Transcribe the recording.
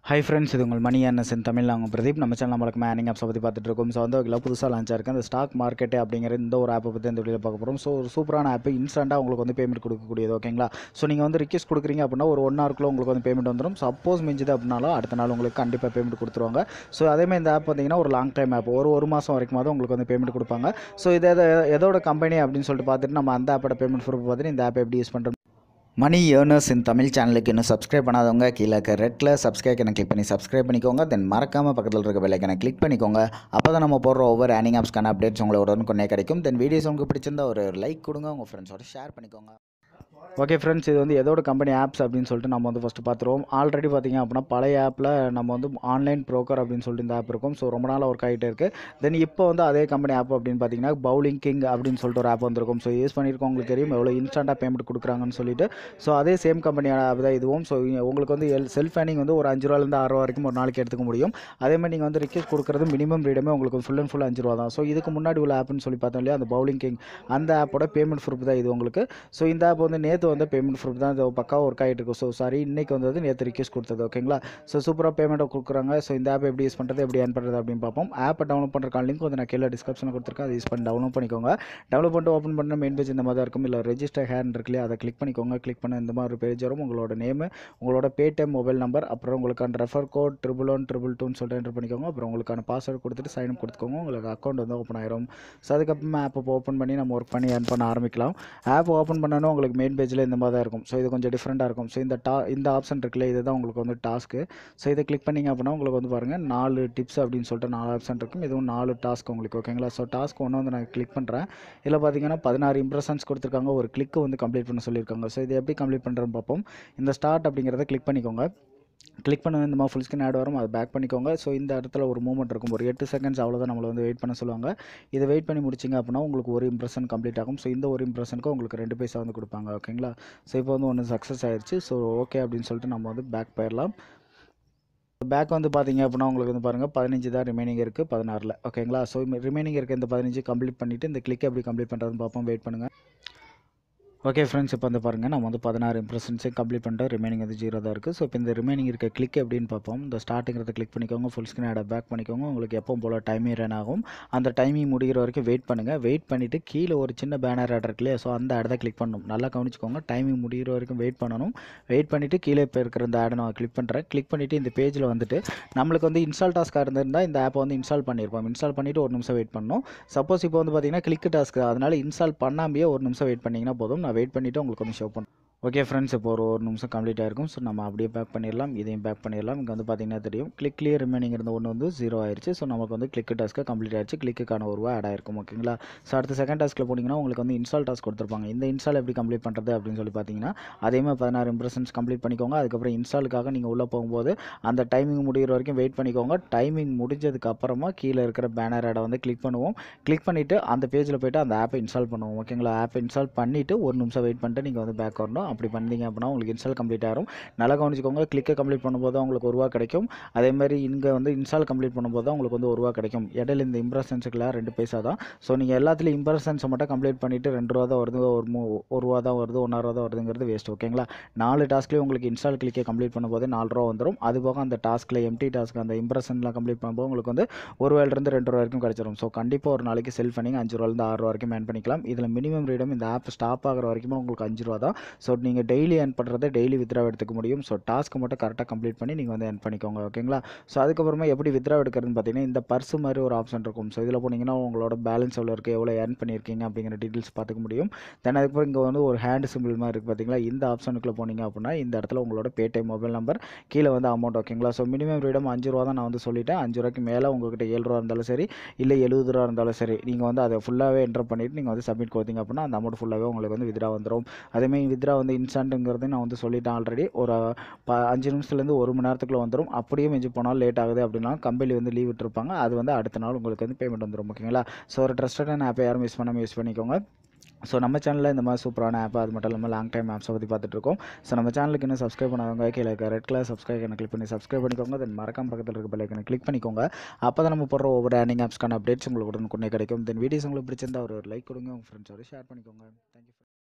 hi friends இது உங்கள் மணி NSN Tamil நாங்கள் பிரதீப் நம்ம சேனல் நம்மளுக்கு மேனிங் ஆப்ஸை பற்றி பார்த்துட்டு இருக்கோம் ஸோ வந்து வகையில் புதுசாக லான்ச் ஆயிருக்கு அந்த ஸ்டாக் மார்க்கெட்டு அப்படிங்கிற இந்த ஒரு ஆப்பை பற்றி இந்த வீடியோ பார்க்க போகிறோம் ஸோ ஒரு சூப்பரான ஆப் இன்ஸ்டண்ட்டாக உங்களுக்கு வந்து பேமெண்ட் கொடுக்கக்கூடியது ஓகேங்களா ஸோ நீங்கள் வந்து ரிக்வெஸ்ட் கொடுக்குறீங்க அப்படின்னா ஒரு ஒன் ஹவருக்குள்ள உங்களுக்கு வந்து பேமெண்ட் வந்துடும் சப்போஸ் மிஞ்சுது அப்படின்னாலும் அடுத்த நாள் உங்களுக்கு கண்டிப்பாக பேமெண்ட் கொடுத்துருவாங்க ஸோ அதேமாதிரி இந்த ஆப் பார்த்தீங்கன்னா ஒரு லாங் டைம் ஆப் ஒரு ஒரு மாதம் வரைக்கும் தான் உங்களுக்கு வந்து பேமெண்ட் கொடுப்பாங்க ஸோ இது எதை எதோட கம்பெனி அப்படின்னு சொல்லிட்டு பார்த்துட்டு நம்ம அந்த ஆப்போட பேமெண்ட் ப்ரூஃப் பார்த்துட்டு இந்த ஆப்பை எப்படி யூஸ் பண்ணுறோம் மணி ஏர்னர்ஸ் இன் தமிழ் சேனலுக்கு இன்னும் சப்ஸ்கிரைப் பண்ணாதவங்க கீழே இருக்க ரெட்டில் சப்ஸ்கிரைப் எனக்கு கிளிக் பண்ணி சப்ஸ்கிரைப் பண்ணிக்கோங்க தென் மறக்காமல் பக்கத்தில் இருக்க பெல்லைக்கனை கிளிக் பண்ணிக்கோங்க அப்போ தான் நம்ம போடுற ஒவ்வொரு ஏர்னிங் ஆப்ஸ்க்கான அப்டேட்ஸ் உங்களோட உடனுக்குடனே கிடைக்கும் தென் வீடியோஸ் உங்களுக்கு பிடிச்சிருந்தா ஒரு லைக் கொடுங்க உங்கள் ஃப்ரெண்ட்ஸோட ஷேர் பண்ணிக்கோங்க ஓகே ஃப்ரெண்ட்ஸ் இது வந்து எதோட கம்பெனி ஆப்ஸ் அப்படின்னு சொல்லிட்டு நம்ம வந்து ஃபஸ்ட்டு பார்த்துருவோம் ஆல்ரெடி பார்த்தீங்க அப்படின்னா பழைய ஆப்பில் நம்ம வந்து ஆன்லைன் ப்ரோக்கர் அப்படின்னு சொல்லிட்டு இந்த ஆப் இருக்கும் ஸோ ரொம்ப நாளாக ஒர்க் ஆகிட்டே இருக்குது தென் இப்போ வந்து அதே கம்பெனி ஆப் அப்படின்னு பார்த்தீங்கன்னா பவுலிங் கிங் அப்படின்னு சொல்லிட்டு ஒரு ஆப் வந்திருக்கும் ஸோ யூஸ் பண்ணியிருக்கோம் உங்களுக்கு தெரியும் எவ்வளோ இன்ஸ்டண்ட்டாக பேமெண்ட் கொடுக்குறாங்கன்னு சொல்லிட்டு ஸோ அதே சேம் கம்பெனியான ஆப் தான் இதுவும் ஸோ உங்களுக்கு வந்து எல் செல்ஃப் ஏர்னிங் வந்து ஒரு அஞ்சு ரூபாலேருந்து ஆறு ரூபா வரைக்கும் ஒரு நாளைக்கு எடுத்துக்க முடியும் அதே மாதிரி நீங்கள் வந்து ரிக்வெஸ்ட் கொடுக்குறது மினிமம் ரீடமே உங்களுக்கு ஃபுல் அண்ட் ஃபுல் அஞ்சு ரூபா தான் ஸோ இதுக்கு முன்னாடி உள்ள ஆப்னு சொல்லி பார்த்தோம் இல்லையா அந்த பவுலிங் கிங் அந்த ஆப்போட பேமெண்ட் ப்ரூஃப் தான் இது உங்களுக்கு ஸோ இந்த ஆப் வந்து நேற்று வந்து பேமெண்ட் ப்ரூஃப் தான் இது பக்காவாக ஒர்க் ஆகிட்டு இருக்கும் ஸோ சாரி இன்னைக்கு வந்தது நேற்று ரிக்வெஸ்ட் கொடுத்தது ஓகேங்களா ஸோ சூப்பராக பேமெண்ட்டை கொடுக்குறாங்க ஸோ இந்த ஆப் எப்படி யூஸ் பண்ணுறது எப்படி ஏர்ன் பண்ணுறது அப்படின்னு பார்ப்போம் ஆப்பை டவுன்லோட் பண்ணுற லிங்க் வந்து நான் கீழே டிஸ்கிரிப்ஷனில் கொடுத்துருக்கேன் அதை யூஸ் பண்ணி டவுன்லோட் பண்ணிக்கோங்க டவுன்லோட் பண்ணிட்டு ஓப்பன் பண்ண மெயின் பேஜ் இந்த மாதிரி தான் இருக்கும் இல்லை ரெஜிஸ்டர் ஹேண்ட் இருக்கு இல்லையா அதை கிளிக் பண்ணிக்கோங்க கிளிக் பண்ண இந்த மாதிரி ஒரு பேஜ் வரும் உங்களோட நேமு உங்களோட பேடிஎம் மொபைல் நம்பர் அப்புறம் உங்களுக்கான refer code triple one triple டூன்னு சொல்லிட்டு என்டர் பண்ணிக்கோங்க அப்புறம் உங்களுக்கான பாஸ்வேர்டு கொடுத்துட்டு சைன் அப் கொடுத்துக்கோங்க உங்களுக்கு அக்கௌண்ட் வந்து ஓப்பன் ஆயிரும் ஸோ அதுக்கப்புறமா ஆப் ஓப்பன் பண்ணி நம்ம ஒர்க் பண்ணி ஏர்ன் பண்ண ஆரம்பிக்கலாம் ஆப் ஓப்பன் பண்ணணும் உங்களுக்கு மெயின் பேஜில் இந்த மாதிரி தான் இருக்கும் ஸோ இது கொஞ்சம் டிஃப்ரெண்ட்டாக இருக்கும் ஸோ இந்த டா இந்த ஆப்ஷன் இருக்குல்ல இதுதான் உங்களுக்கு வந்து டாஸ்க்கு ஸோ இதை கிளிக் பண்ணிங்க அப்படின்னா உங்களுக்கு வந்து பாருங்கள் நாலு டிப்ஸ் அப்படின்னு சொல்லிட்டு நாலு ஆப்ஷன் இருக்கும் இதுவும் நாலு டாஸ்க் உங்களுக்கு ஓகேங்களா ஸோ டாஸ்க் ஒன்று வந்து நான் கிளிக் பண்ணுறேன் இதில் பார்த்தீங்கன்னா பதினாறு இம்ப்ரெஷன்ஸ் கொடுத்துருக்காங்க ஒரு கிளிக்கு வந்து கம்ப்ளீட் பண்ண சொல்லியிருக்காங்க ஸோ இது எப்படி கம்ப்ளீட் பண்ணுறேன்னு பார்ப்போம் இந்த ஸ்டார்ட் அப்படிங்கிறத கிளிக் பண்ணிக்கோங்க கிளிக் பண்ண இந்த மாதிரி ஃபுல் ஸ்க்ரீன் ஆட் வரும் அதை பேக் பண்ணிக்கோங்க ஸோ இந்த இடத்துல ஒரு மூமெண்ட் இருக்கும் ஒரு எட்டு செகண்ட்ஸ் அவ்வளோதான் நம்மளை வந்து வெயிட் பண்ண சொல்லுவாங்க இதை வெயிட் பண்ணி முடிச்சிங்க அப்படின்னா உங்களுக்கு ஒரு இம்ப்ரெஷன் கம்ப்ளீட் ஆகும் ஸோ இந்த ஒரு இம்ப்ரெஷனுக்கு உங்களுக்கு ரெண்டு பைசா வந்து கொடுப்பாங்க ஓகேங்களா ஸோ இப்போ வந்து ஒன்று சக்ஸஸ் ஆயிடுச்சு ஸோ ஓகே அப்படின்னு சொல்லிட்டு நம்ம வந்து பேக் போயிடலாம் பேக் வந்து பார்த்தீங்க அப்படின்னா உங்களுக்கு வந்து பாருங்கள் பதினஞ்சு தான் ரிமைனிங் இருக்குது பதினாறில் ஓகேங்களா ஸோ ரிமைனிங் இருக்க இந்த பதினஞ்சு கம்ப்ளீட் பண்ணிவிட்டு இந்த கிளிக் எப்படி கம்ப்ளீட் பண்ணுறதுன்னு பார்ப்போம் வெயிட் பண்ணுங்கள் ஓகே ஃப்ரெண்ட்ஸ் இப்போ வந்து பாருங்கள் நம்ம வந்து பதினாறு இம்ப்ரெஷன்ஸே கம்ப்ளீட் பண்ணிட்டு ரிமைனிங் வந்து ஜீரோ தான் இருக்குது ஸோ இப்போ இந்த ரிமைனிங் இருக்க கிளிக் எப்படின்னு பார்ப்போம் இந்த ஸ்டார்டிங்கிறத கிளிக் பண்ணிக்கோங்க ஃபுல் ஸ்க்ரீன் ஆட பேக் பண்ணிக்கோங்க உங்களுக்கு எப்போ போல் டைமிங் ரன் ஆகும் அந்த டைமிங் முடிகிற வரைக்கும் வெயிட் பண்ணுங்கள் வெயிட் பண்ணிவிட்டு கீழே ஒரு சின்ன பேனர் ஆட் இருக்கு இல்லையா ஸோ அந்த இடத்த கிளிக் பண்ணணும் நல்லா கவனிச்சுக்கோங்க டைமிங் முடிகிற வரைக்கும் வெயிட் பண்ணணும் வெயிட் பண்ணிவிட்டு கீழே இப்போ இருக்கிற இந்த ஆடை நான் கிளிக் பண்ணுறேன் கிளிக் பண்ணிவிட்டு இந்த பேஜில் வந்துட்டு நம்மளுக்கு வந்து இன்ஸ்டால் டாஸ்க்காக இருந்திருந்தால் இந்த ஆப்பை வந்து இன்ஸ்டால் பண்ணியிருப்போம் இன்ஸ்டால் பண்ணிவிட்டு ஒரு நிமிஷம் வெயிட் பண்ணணும் சப்போஸ் இப்போ வந்து பார்த்தீங்கன்னா கிளிக் டாஸ்க் அதனால் இன்ஸ்டால் பண்ணாமையே ஒரு நிமிஷம் வெயிட் பண்ணிங்கன்னா போதும் நான் வெயிட் பண்ணிவிட்டு உங்களுக்கு வந்து ஷோ பண்ணுறேன் ஓகே ஃப்ரெண்ட்ஸ் இப்போ ஒரு ஒரு நிமிஷம் கம்ப்ளீட் ஆயிருக்கும் ஸோ நம்ம அப்படியே பேக் பண்ணிடலாம் இதையும் பேக் பண்ணிடலாம் இங்கே வந்து பார்த்தீங்கன்னா தெரியும் கிளிக் கிளியர் ரிமைனிங் இருந்த ஒன்று வந்து ஜீரோ ஆயிடுச்சு ஸோ நமக்கு வந்து கிளிக் டாஸ்க்கு கம்ப்ளீட் ஆயிடுச்சு கிளிக்குக்கான ஒரு ரூபா ஆட் ஆயிருக்கும் ஓகேங்களா ஸோ அடுத்த செகண்ட் டாஸ்க்கில் போனீங்கன்னா உங்களுக்கு வந்து இன்ஸ்டால் டாஸ்க் கொடுத்துருப்பாங்க இந்த இன்ஸ்டால் எப்படி கம்ப்ளீட் பண்ணுறது அப்படின்னு சொல்லி பார்த்தீங்கன்னா அதே மாதிரி பதினாறு இம்ப்ரெஷன்ஸ் கம்ப்ளீட் பண்ணிக்கோங்க அதுக்கப்புறம் இன்ஸ்டாலுக்காக நீங்கள் உள்ளே போகும்போது அந்த டைமிங் முடிகிற வரைக்கும் வெயிட் பண்ணிக்கோங்க டைமிங் முடிஞ்சதுக்கு அப்புறமா கீழே இருக்கிற பேனர் ஆடை வந்து கிளிக் பண்ணுவோம் கிளிக் பண்ணிவிட்டு அந்த பேஜில் போய்ட்டு அந்த ஆப்பை இன்ஸ்டால் பண்ணுவோம் ஓகேங்களா ஆப்பை இன்ஸ்டால் பண்ணிவிட்டு ஒரு நிமிஷம் வெயிட் பண்ணிட்டு நீங்கள் வந்து பேக் வரணும் அப்படி பண்ணீங்க அப்படின்னா உங்களுக்கு இன்ஸ்டால் கம்ப்ளீட் ஆகும் நல்லா கவனிச்சிக்கோங்க கிளிக்கை கம்ப்ளீட் பண்ணும்போது தான் உங்களுக்கு ஒரு ரூபா கிடைக்கும் அதே மாதிரி இங்கே வந்து இன்ஸ்டால் கம்ப்ளீட் பண்ணும்போது தான் உங்களுக்கு வந்து ஒரு ரூபா கிடைக்கும் இடையில இந்த இம்ப்ரெஷன்ஸுக்குலாம் ரெண்டு பைசா தான் ஸோ நீங்கள் எல்லாத்துலேயும் இம்ப்ரெஷன்ஸை மட்டும் கம்ப்ளீட் பண்ணிவிட்டு ரெண்டு ரூபா தான் வருது ஒரு மூ ஒரு ரூபா தான் வருது ஒன்றா ரூபா தான் வருதுங்கிறது வேஸ்ட் ஓகேங்களா நாலு டாஸ்க்லேயும் உங்களுக்கு இன்ஸ்டால் கிளிக்கை கம்ப்ளீட் பண்ணும்போது நாலு ரூபா வந்துடும் அது போக அந்த டாஸ்க்கில் எம்டி டாஸ்க் அந்த இம்ப்ரெஷன்லாம் கம்ப்ளீட் பண்ணும்போது உங்களுக்கு வந்து ஒரு ரூபாயிலிருந்து ரெண்டு ரூபா வரைக்கும் கிடைச்சிரும் ஸோ கண்டிப்பாக ஒரு நாளைக்கு செல் பண்ணிங்க அஞ்சு ரூபாலேருந்து ஆறு ரூபா வரைக்கும் ஏர்ன் பண்ணிக்கலாம் இதில் மினிமம் ரீடம் இந்த ஆப் ஸ்டாப் ஆகிற வரைக்கும் உங்களுக்கு அஞ்சு ரூபா தான் ஸோ நீங்கள் டெய்லி ஏர்ன் பண்ணுறதை டெய்லி வித்ரா எடுத்துக்க முடியும் ஸோ டாஸ்க்கு மட்டும் கரெக்டாக கம்ப்ளீட் பண்ணி நீங்கள் வந்து ஏர்ன் பண்ணிக்கோங்க ஓகேங்களா ஸோ அதுக்கப்புறமா எப்படி வித்ரா எடுக்கிறதுன்னு பார்த்தீங்கன்னா இந்த பர்ஸ் மாதிரி ஒரு ஆப்ஷன் இருக்கும் ஸோ இதில் போனீங்கன்னா உங்களோட பேலன்ஸ் எவ்வளோ இருக்குது எவ்வளோ ஏர்ன் பண்ணியிருக்கீங்க அப்படிங்கிற டீட்டெயில்ஸ் பார்த்துக்க முடியும் தென் அதுக்கப்புறம் இங்கே வந்து ஒரு ஹேண்ட் சிம்பிள் மாதிரி இருக்குது பார்த்தீங்களா இந்த ஆப்ஷனுக்குள்ளே போனீங்க அப்படின்னா இந்த இடத்துல உங்களோட பேடிஎம் மொபைல் நம்பர் கீழே வந்து அமௌண்ட் ஓகேங்களா ஸோ மினிமம் ரீடம் அஞ்சு ரூபா தான் நான் வந்து சொல்லிட்டேன் அஞ்சு ரூபாய்க்கு மேலே உங்கள்கிட்ட ஏழு ரூபா இருந்தாலும் சரி இல்லை எழுபது ரூபா இருந்தாலும் சரி நீங்கள் வந்து அதை ஃபுல்லாகவே என்டர் பண்ணிவிட்டு நீங்கள் வந்து சப்மிட் கொடுத்தீங்க அப்படின்னா அந்த அமௌண்ட் ஃபுல்லாகவே உங்களுக்கு வந்து வித்ரா வந்துடும் அதேமாதிரி வித்ரா வந்து இன்ஸ்டன்ட்டுங்கிறது நான் வந்து சொல்லிட்டேன் ஆல்ரெடி ஒரு ப அஞ்சு நிமிஷத்துலேருந்து ஒரு மணி நேரத்துக்குள்ள வந்துடும் அப்படியே மிஞ்சி போனால் லேட் ஆகுது அப்படின்னா கம்பெனி வந்து லீவ் விட்டுருப்பாங்க அது வந்து அடுத்த நாள் உங்களுக்கு வந்து பேமெண்ட் வந்துடும் ஓகேங்களா ஸோ ஒரு ட்ரஸ்டடான ஆப்பை யாரும் யூஸ் பண்ணாமல் யூஸ் பண்ணிக்கோங்க ஸோ நம்ம சேனலில் இந்த மாதிரி சூப்பரான ஆப் அது மட்டும் இல்லாமல் லாங் டைம் ஆப்ஸை பற்றி பார்த்துட்டு இருக்கோம் ஸோ நம்ம சேனலுக்கு இன்னும் சப்ஸ்கிரைப் பண்ணாதவங்க கீழே இருக்க ரெட் கலர் சப்ஸ்கிரைப் பண்ண கிளிக் பண்ணி சப்ஸ்கிரைப் பண்ணிக்கோங்க தென் மறக்காம பக்கத்தில் இருக்க பெல்லைக்கனை கிளிக் பண்ணிக்கோங்க அப்போ தான் நம்ம போடுற ஒவ்வொரு ஏர்னிங் ஆப்ஸ்க்கான அப்டேட்ஸ் உங்களுக்கு உடனுக்குடனே கிடைக்கும் தென் வீடியோஸ் உங்களுக்கு பிடிச்சிருந்தா ஒரு லைக் கொடுங்க உங்கள் ஃப்ரெண்ட்ஸோட ஷேர் பண்ணிக்கோங்க தேங்க்யூ